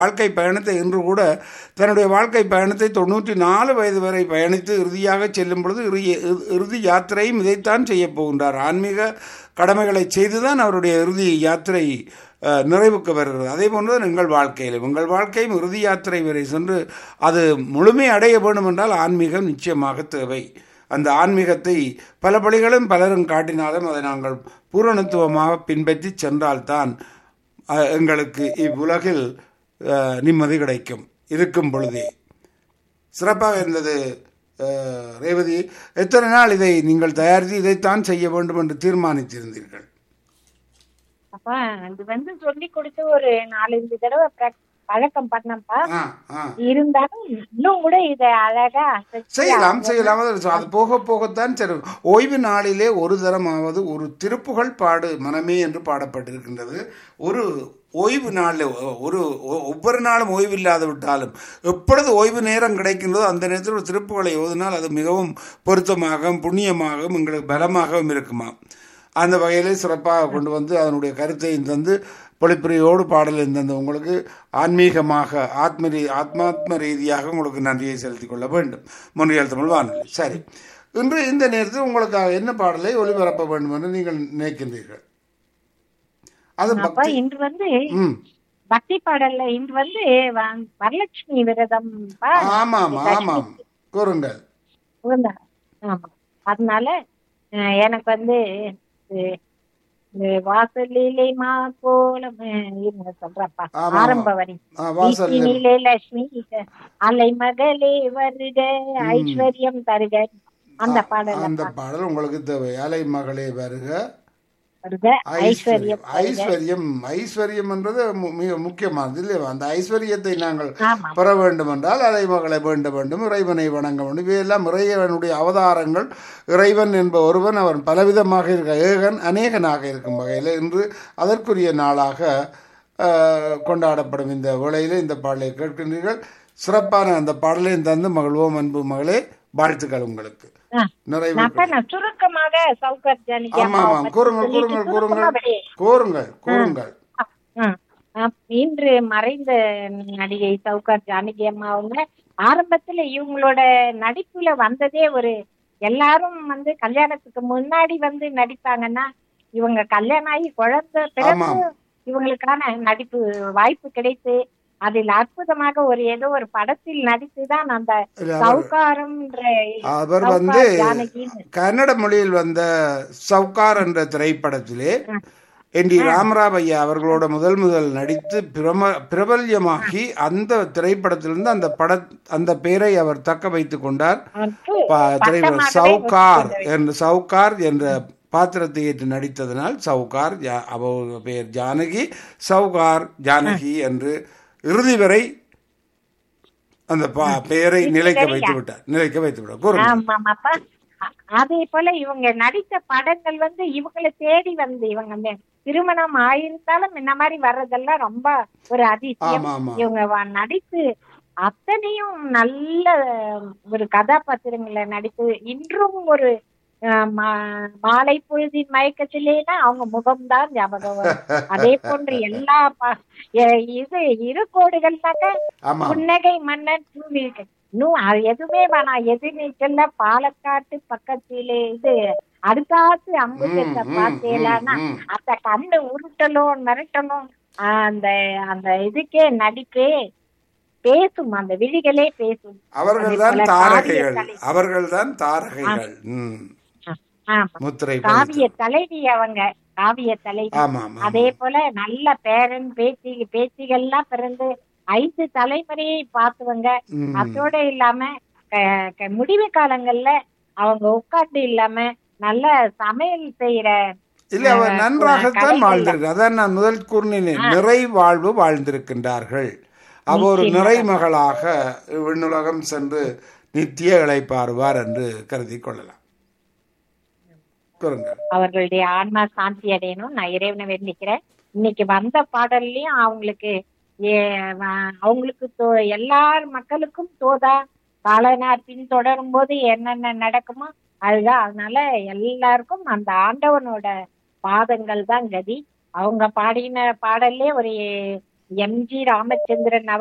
வாழ்க்கை பயணத்தை இன்று கூட தன்னுடைய வாழ்க்கை பயணத்தை தொண்ணூற்றி நாலு வயது வரை பயணித்து இறுதியாக செல்லும் பொழுது இறுதி இறுதி யாத்திரையும் இதைத்தான் செய்ய போகின்றார் ஆன்மீக கடமைகளை செய்துதான் அவருடைய இறுதி யாத்திரை அஹ், நிறைவுக்கு வருகிறது அதே போன்று எங்கள் வாழ்க்கையில் உங்கள் வாழ்க்கையும் இறுதி யாத்திரை வரை சென்று அது முழுமை அடைய வேண்டும் என்றால் ஆன்மீகம் நிச்சயமாக தேவை அந்த ஆன்மீகத்தை பல பலிகளும் பலரும் காட்டினாலும் அதை நாங்கள் பூரணத்துவமாக பின்பற்றி சென்றால்தான் அஹ், எங்களுக்கு இவ்வுலகில் அஹ், நிம்மதி கிடைக்கும் இருக்கும் பொழுதே சிறப்பாக இருந்தது அஹ், ரேவதி எத்தனை நாள் இதை நீங்கள் தயாரித்து இதைத்தான் செய்ய வேண்டும் என்று தீர்மானித்திருந்தீர்கள் அப்பா இது வந்து சொல்லி கொடுத்து ஒரு நாலஞ்சு தடவை prac- பழக்கம் பண்ணப்பா ஆ ஆ இருந்தாலும் இன்னும் கூட இத அழகா அசைச்சு செய்யலாம் செய்யலாம் அது அது போக போகத்தான் சரி ஓய்வு நாளிலே ஒரு தரமாவது ஒரு திருப்புகழ் பாடு மனமே என்று பாடப்பட்டிருக்கின்றது ஒரு ஓய்வு நாளில் ஒரு ஒ- ஒவ்வொரு நாளும் ஓய்வு இல்லாது விட்டாலும் எப்பொழுது ஓய்வு நேரம் கிடைக்கின்றதோ அந்த நேரத்தில் ஒரு திருப்புகளை ஓதினால் அது மிகவும் பொருத்தமாகவும் புண்ணியமாகவும் எங்களுக்கு பலமாகவும் இருக்குமா அந்த வகையிலே சிறப்பாக கொண்டு வந்து அதனுடைய கருத்தையும் தந்து பொழிப்புரையோடு பாடல் தந்த உங்களுக்கு ஆன்மீகமாக ஆத்ம ரீ ஆத்மாத்ம ரீதியாக உங்களுக்கு நன்றியை செலுத்திக் கொள்ள வேண்டும் முன்றியல் தமிழ் வானொலி சரி இன்று இந்த நேரத்தில் உங்களுக்காக என்ன பாடலை ஒளிபரப்ப வேண்டும் என்று நீங்கள் நினைக்கின்றீர்கள் அது அப்பா பக்தி இன்று வந்து ம் பக்தி பாடல்ல இன்று வந்து வ- வரலட்சுமி விரதம் பா. ஆமாம் ஆமாம் கூறுங்கள் உகந்தா. ஆமா அதனால அஹ், எனக்கு வந்து அஹ், இந்த வாசலிலே மா கோலம் அஹ், இருங்க சொல்றப்பா ஆமா, ஆரம்ப வரி ஆ, வாசல் வீட்டினிலே லட்சுமி அலை மகளே வருக ஐஸ்வர்யம் தருக அந்த பாடல் அந்த பாடல் உங்களுக்கு தேவை அலை மகளே வருக வருக ஐஸ்வர்யம் ஐஸ்வர்யம் ஐஸ்வர்யம் ஐஸ்வர்யம் என்றது மு- மிக முக்கியமானது இல்லையா அந்த ஐஸ்வர்யத்தை நாங்கள் ஆமா பெற வேண்டும் என்றால் அதை மகளை வேண்ட வேண்டும் இறைவனை வணங்க வேண்டும் இவையெல்லாம் இறைவனுடைய அவதாரங்கள் இறைவன் என்ப ஒருவன் அவன் பலவிதமாக இருக்க ஏகன் அநேகனாக இருக்கும் வகையில் இன்று அதற்குரிய நாளாக ஆஹ், கொண்டாடப்படும் இந்த வேளையில் இந்த பாடலை கேட்கின்றீர்கள் சிறப்பான அந்த பாடலையும் தந்து மகிழ்வோம் அன்பு மகளே வாழ்த்துக்கள் உங்களுக்கு ஆ. நிறைவு அப்ப நான் சுருக்கமாக சௌகர் ஜானகி ஆமா அம்மாவை ஆமாம் பத்தி கூறுங்கள் சொல்லிட்டு கூறுங்கள் சுருக்கமா கூறுங்கள் அப்படியே கூறுங்கள் கூறுங்கள் ஆ, ஆ, இன்று மறைந்த நடிகை சௌகார் ஜானகி அம்மா அவங்க ஆரம்பத்துல இவங்களோட நடிப்புல வந்ததே ஒரு எல்லாரும் வந்து கல்யாணத்துக்கு முன்னாடி வந்து நடிப்பாங்கன்னா இவங்க கல்யாணம் ஆகி குழந்தை பிறகு ஆமாம். இவங்களுக்கான நடிப்பு வாய்ப்பு கிடைத்து அதில் அற்புதமாக ஒரு ஏதோ ஒரு படத்தில் நடித்துதான் அந்த இல்ல, அவர் சௌகாரம்ன்ற அவர் சௌகார் வந்து ஜானகின்னு கன்னட மொழியில் வந்த சவுகார் என்ற திரைப்படத்திலே என் டி ராமராவ் ஐயா அவர்களோட முதல் முதல் நடித்து பிரம பிரபல்யமாகி அந்த திரைப்படத்திலிருந்து அந்த பட அந்த பெயரை அவர் தக்க வைத்துக் கொண்டார் வந்து ப- திரைப்பட பட்டமாகவே சவுகார் வச்சுக்கொண்டு என்ற சவுகார் என்ற பாத்திரத்தை ஏற்று நடித்ததனால் சவுகார் ஜா- அவர் பெயர் ஜானகி சவுகார் ஜானகி என்று இறுதி வரை அந்த பா- பெயரை நிலைக்க வைத்து விட்டார் நிலைக்க வைத்து விட்டார் கூறுங்கள் ஆமாமாப்பா அ- அதே போல இவங்க நடித்த படங்கள் வந்து இவங்களை தேடி வந்து இவங்க இந்த திருமணம் ஆயிருந்தாலும் இந்த மாதிரி வர்றதெல்லாம் ரொம்ப ஒரு அதிசயம் ஆமா ஆமா இவங்க வ- நடிப்பு அத்தனையும் நல்ல ஒரு கதாபாத்திரங்களை நடிப்பு இன்றும் ஒரு அஹ், மா- மாலை பொழுதின் மயக்கத்திலேனா அவங்க முகம்தான் ஞாபகம் வரும் அதே போன்று எல்லா ப- எ- இது இரு கோடுகள்னாக்க ஆமா புன்னகை மன்னன் பூவிகை இன்னும் அது எதுவுமே வேணாம் எதிர்நீச்சல்ல பாலக்காட்டு பக்கத்திலே இது அடுத்தாத்து அம்பு ம், சென்ற ம், பார்த்தேலான்னா ம், ம். அந்த கண்ணு உருட்டலும் மிரட்டலும் அந்த அந்த இதுக்கே நடிப்பே பேசும் அந்த விழிகளே பேசும் அவர்கள் தான் அதே போல தாரகைகள் காவிய கலை. அவர்கள் தான் தாரகைகள் ம். ஆமா முத்திரை காவிய பதித்து. தலைவி அவங்க காவிய தலைவி ஆமா ஆமா அதே போல நல்ல பேரன் பேத்தி பேத்திகள்லாம் பிறந்து ஐந்து தலைமுறையை பார்த்தவங்க ம். அதோட இல்லாம க- க- முடிவு காலங்கள்ல அவங்க உட்கார்ந்து இல்லாம நல்ல சமையல் செய்யற இல்ல அவர் நன்றாகத்தான் கலைகள்ல. வாழ்ந்திருக்கு அதான் நான் முதல் கூறினேன் நிறை வாழ்வு வாழ்ந்திருக்கின்றார்கள் அவர் ஒரு நிறை மகளாக விண்ணுலகம் சென்று நித்திய இளைப்பாறுவார் என்று கருதி கொள்ளலாம் கூறுங்கள் அவர்களுடைய ஆன்மா சாந்தி அடையணும் நான் இறைவனை வேண்டிக்கிறேன் இன்னைக்கு வந்த பாடல்லையும் அவங்களுக்கு ஏ- வ- அவங்களுக்கு தோ- எல்லார் மக்களுக்கும் தோதா காலனார் பின்தொடரும் போது என்னென்ன நடக்குமோ அதுதான் அதனால எல்லாருக்கும் அந்த ஆண்டவனோட பாதங்கள் தான் கதி அவங்க பாடின பாடல்லே ஒரு எம் ஜி ராமச்சந்திரன்